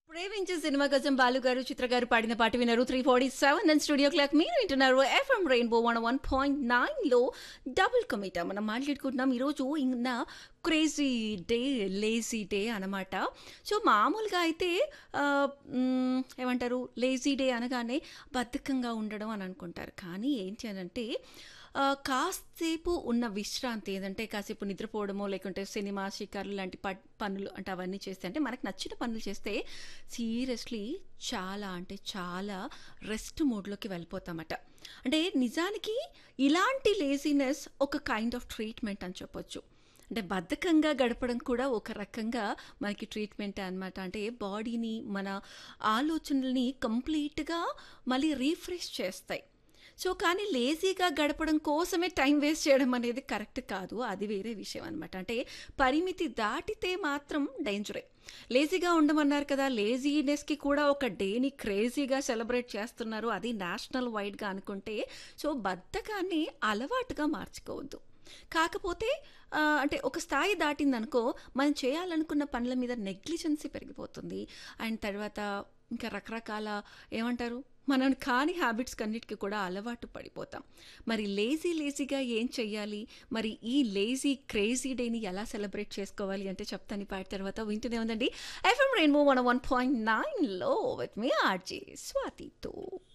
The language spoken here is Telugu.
ప్రేమించే సినిమా కోసం బాలు గారు చిత్ర గారు పాడిన పాట విన్నారు three forty seven and studio clock మీరు వింటున్నారు FM Rainbow one one point నైన్లో డబుల్ కమిటా మనం మాట్లాడుకుంటున్నాం ఈరోజు ఇన్న క్రేజీ డే లేజీ డే అనమాట సో మామూలుగా అయితే ఆ, మ్, ఏమంటారు లేజీ డే అనగానే బద్ధకంగా ఉండడం అని అనుకుంటారు కానీ ఏంటి అని అంటే ఆ, కాసేపు ఉన్న విశ్రాంతి ఏదంటే కాసేపు నిద్రపోవడమో లేకుంటే సినిమా షికారులు లాంటి ప- పనులు అంటే అవన్నీ చేస్తే అంటే మనకు నచ్చిన పనులు చేస్తే సీరియస్లీ చాలా అంటే చాలా రెస్ట్ మోడ్లోకి వెళ్ళిపోతామట అంటే నిజానికి ఇలాంటి లేజినెస్ ఒక కైండ్ ఆఫ్ ట్రీట్మెంట్ అని చెప్పొచ్చు అంటే బద్ధకంగా గడపడం కూడా ఒక రకంగా మనకి ట్రీట్మెంట్ అనమాట అంటే బాడీని మన ఆలోచనల్ని కంప్లీట్గా మళ్ళీ రీఫ్రెష్ చేస్తాయి సో కానీ లేజీగా గడపడం కోసమే టైం వేస్ట్ చేయడం అనేది కరెక్ట్ కాదు అది వేరే విషయం అనమాట అంటే పరిమితి దాటితే మాత్రం డేంజరే లేజీగా ఉండమన్నారు కదా లేజీనెస్కి కూడా ఒక డేని క్రేజీగా సెలబ్రేట్ చేస్తున్నారు అది నేషనల్ వైడ్గా అనుకుంటే సో బద్ధకాన్ని అలవాటుగా మార్చుకోవద్దు కాకపోతే ఆ, అంటే ఒక స్థాయి దాటిందనుకో మనం చేయాలనుకున్న పనుల మీద నెగ్లిజెన్సీ పెరిగిపోతుంది అండ్ తర్వాత ఇంకా రకరకాల ఏమంటారు మనం కాని హ్యాబిట్స్ కన్నిటికి కూడా అలవాటు పడిపోతాం మరి లేజీ లేజీగా ఏం చెయ్యాలి మరి ఈ లేజీ క్రేజీ డేని ఎలా సెలబ్రేట్ చేసుకోవాలి అంటే చెప్తాను ఈ పాట తర్వాత వింటూనే ఉందండి FM Rainbow one one point నైన్లో విత్ మీ ఆర్జే స్వాతితో